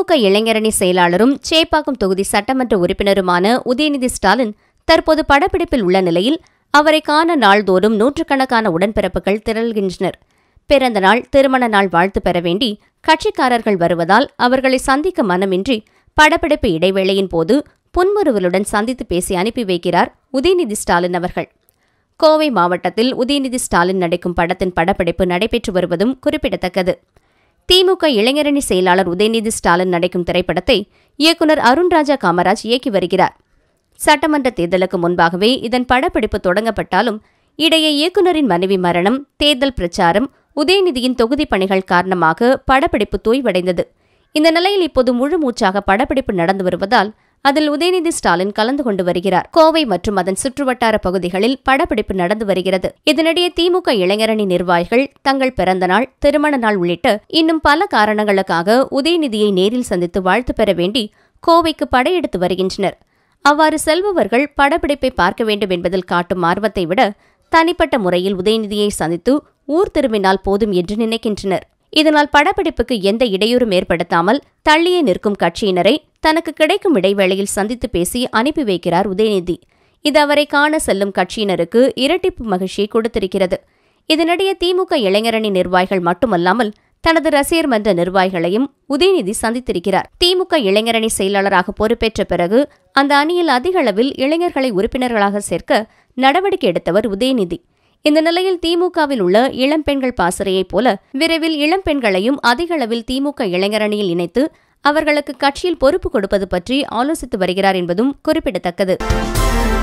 திமுக இளைஞரணி செயலாளரும் சேப்பாக்கம் தொகுதி சட்டமன்ற உறுப்பினருமான உதயநிதி ஸ்டாலின் தற்போது படப்பிடிப்பில் உள்ள நிலையில் அவரை காண நாள்தோறும் நூற்றுக்கணக்கான உடன்பிறப்புகள் திரள்கின்றனர் பிறந்த நாள் திருமண நாள் வாழ்த்து பெற வேண்டி கட்சிக்காரர்கள் வருவதால் அவர்களை சந்திக்க மனமின்றி படப்பிடிப்பு இடைவேளையின் போது புன்முறுவலுடன் சந்தித்து பேசி அனுப்பி வைக்கிறார் உதயநிதி ஸ்டாலின் அவர்கள் கோவை மாவட்டத்தில் உதயநிதி ஸ்டாலின் நடிக்கும் படத்தின் படப்பிடிப்பு நடைபெற்று வருவதும் குறிப்பிடத்தக்கது திமுக இளைஞரணி செயலாளர் உதயநிதி ஸ்டாலின் நடிக்கும் திரைப்படத்தை இயக்குநர் அருண்ராஜா காமராஜ் இயக்கி வருகிறார் சட்டமன்ற தேர்தலுக்கு முன்பாகவே இதன் படப்பிடிப்பு தொடங்கப்பட்டாலும் இடையே இயக்குநரின் மனைவி மரணம் தேர்தல் பிரச்சாரம் உதயநிதியின் தொகுதி பணிகள் காரணமாக படப்பிடிப்பு தோய்வடைந்தது இந்த நிலையில் இப்போது முழு மூச்சாக படப்பிடிப்பு நடந்து வருவதால் அதில் உதயநிதி ஸ்டாலின் கலந்து கொண்டு வருகிறார் கோவை மற்றும் அதன் சுற்றுவட்டார பகுதிகளில் படப்பிடிப்பு நடந்து வருகிறது இதனிடையே திமுக இளைஞரணி நிர்வாகிகள் தங்கள் பிறந்த நாள் திருமண நாள் உள்ளிட்ட இன்னும் பல காரணங்களுக்காக உதயநிதியை நேரில் சந்தித்து வாழ்த்து பெற வேண்டி கோவைக்கு படையெடுத்து வருகின்றனர் அவ்வாறு செல்பவர்கள் படப்பிடிப்பை பார்க்க வேண்டும் என்பதில் காட்டும் ஆர்வத்தை விட தனிப்பட்ட முறையில் உதயநிதியை சந்தித்து ஊர் திரும்பினால் போதும் என்று நினைக்கின்றனர் இதனால் படப்பிடிப்புக்கு எந்த இடையூறும் ஏற்படுத்தாமல் தள்ளியே நிற்கும் கட்சியினரை தனக்கு கிடைக்கும் இடைவேளையில் சந்தித்து பேசி அனுப்பி வைக்கிறார் உதயநிதி இது அவரை காண செல்லும் கட்சியினருக்கு இரட்டிப்பு மகிழ்ச்சியை கொடுத்திருக்கிறது இதனிடையே திமுக இளைஞரணி நிர்வாகிகள் மட்டுமல்லாமல் தனது ரசிகர் மன்ற நிர்வாகிகளையும் உதயநிதி சந்தித்திருக்கிறார் திமுக இளைஞரணி செயலாளராக பொறுப்பேற்ற பிறகு அந்த அணியில் அதிக அளவில் இளைஞர்களை உறுப்பினர்களாக சேர்க்க நடவடிக்கை எடுத்தவர் உதயநிதி இந்த நிலையில் திமுகவில் உள்ள இளம்பெண்கள் பாசறையைப் போல விரைவில் இளம்பெண்களையும் அதிக அளவில் திமுக இளைஞரணியில் இணைத்து அவர்களுக்கு கட்சியில் பொறுப்பு கொடுப்பது பற்றி ஆலோசித்து வருகிறார் என்பதும் குறிப்பிடத்தக்கது